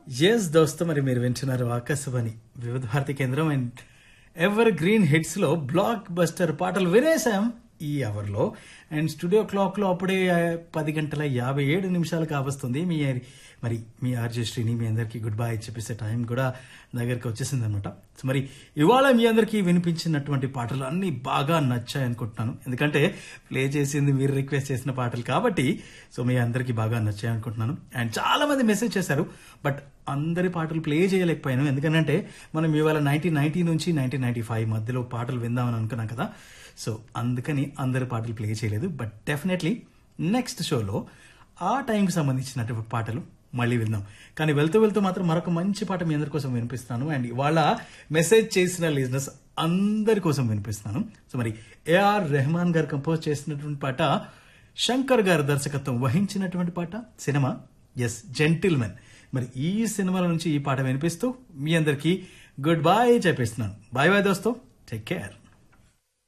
yes దోస్తో మరి మీరు వింటున్నారు ఆకాశవాణి వివిధ భారతి కేంద్రం అండ్ ఎవర్ గ్రీన్ హిట్స్ లో బ్లాక్ బస్టర్ పాటలు వినేసాం ఈ అవర్ లో అండ్ స్టూడియో క్లాక్ లో అప్పుడే ఆ, పది గంటల యాభై ఏడు నిమిషాలు కావస్తుంది మీ మరి మీ ఆర్జే శ్రీని మీ అందరికీ గుడ్ బై చెప్పేసే టైం కూడా దగ్గరికి వచ్చేసింది అనమాట సో మరి ఇవాళ మీ అందరికీ వినిపించినటువంటి పాటలు అన్ని బాగా నచ్చాయి అనుకుంటున్నాను ఎందుకంటే ప్లే చేసింది మీరు రిక్వెస్ట్ చేసిన పాటలు కాబట్టి సో మీ అందరికీ బాగా నచ్చాయి అనుకుంటున్నాను అండ్ చాలా మంది మెసేజ్ చేశారు బట్ అందరి పాటలు ప్లే చేయలేకపోయాను ఎందుకంటే మనం ఇవాళ నైన్టీన్ నైన్టీ నుంచి నైన్టీన్ నైన్టీ ఫైవ్ మధ్యలో పాటలు విందామని అనుకున్నాం కదా సో అందుకని అందరి పాటలు ప్లే చేయలేదు బట్ డెఫినెట్లీ నెక్స్ట్ షోలో ఆ టైంకి సంబంధించినటువంటి పాటలు మళ్ళీ విందాం కానీ వెళ్తూ వెళ్తూ మాత్రం మరొక మంచి పాట మీ అందరి కోసం వినిపిస్తాను అండ్ ఇవాళ మెసేజ్ చేసిన లిజినెస్ అందరి కోసం వినిపిస్తాను సో మరి ఏఆర్ రెహమాన్ గారు కంపోజ్ చేసినటువంటి పాట శంకర్ గారు దర్శకత్వం వహించినటువంటి పాట సినిమా ఎస్ జెంటిల్మెన్ మరి ఈ సినిమాల నుంచి ఈ పాట వినిపిస్తూ మీ అందరికీ గుడ్ బాయ్ చెప్పేస్తున్నాను బాయ్ బాయ్ దోస్తో టేక్ కేర్